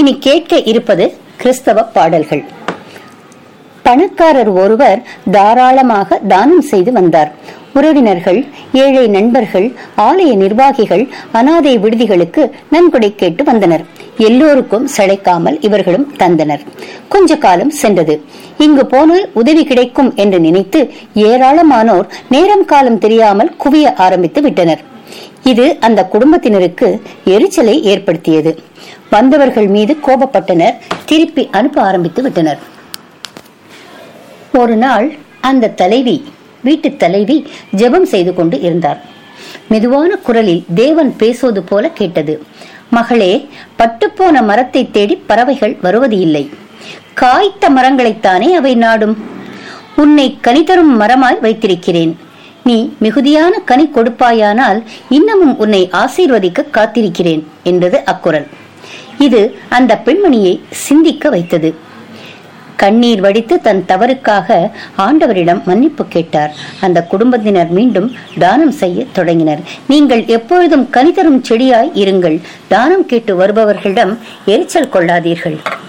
இனி கேட்க இருப்பது கிறிஸ்தவ பாடல்கள் பணக்காரர் ஒருவர் தாராளமாக தானம் செய்து வந்தார் உறவினர்கள் ஏழை நண்பர்கள் ஆலய நிர்வாகிகள் அனாதை விடுதிகளுக்கு நன்கொடை கேட்டு வந்தனர் எல்லோருக்கும் சளைக்காமல் இவர்களும் தந்தனர் கொஞ்ச காலம் சென்றது இங்கு போனால் உதவி கிடைக்கும் என்று நினைத்து ஏராளமானோர் நேரம் காலம் தெரியாமல் குவிய ஆரம்பித்து விட்டனர் இது அந்த குடும்பத்தினருக்கு எரிச்சலை ஏற்படுத்தியது வந்தவர்கள் மீது கோபப்பட்டனர் திருப்பி அனுப்ப ஆரம்பித்து விட்டனர் ஒரு நாள் அந்த தலைவி வீட்டு தலைவி ஜெபம் செய்து கொண்டு இருந்தார் மெதுவான குரலில் தேவன் பேசுவது போல கேட்டது மகளே பட்டுப்போன மரத்தை தேடி பறவைகள் வருவது இல்லை காய்த்த மரங்களைத்தானே அவை நாடும் உன்னை கனி தரும் மரமாய் வைத்திருக்கிறேன் நீ மிகுதியான கனி கொடுப்பாயானால் இன்னமும் உன்னை ஆசீர்வதிக்க காத்திருக்கிறேன் என்றது அக்குரல் இது அந்த பெண்மணியை சிந்திக்க வைத்தது கண்ணீர் வடித்து தன் தவறுக்காக ஆண்டவரிடம் மன்னிப்பு கேட்டார் அந்த குடும்பத்தினர் மீண்டும் தானம் செய்ய தொடங்கினர் நீங்கள் எப்பொழுதும் கனிதரும் செடியாய் இருங்கள் தானம் கேட்டு வருபவர்களிடம் எரிச்சல் கொள்ளாதீர்கள்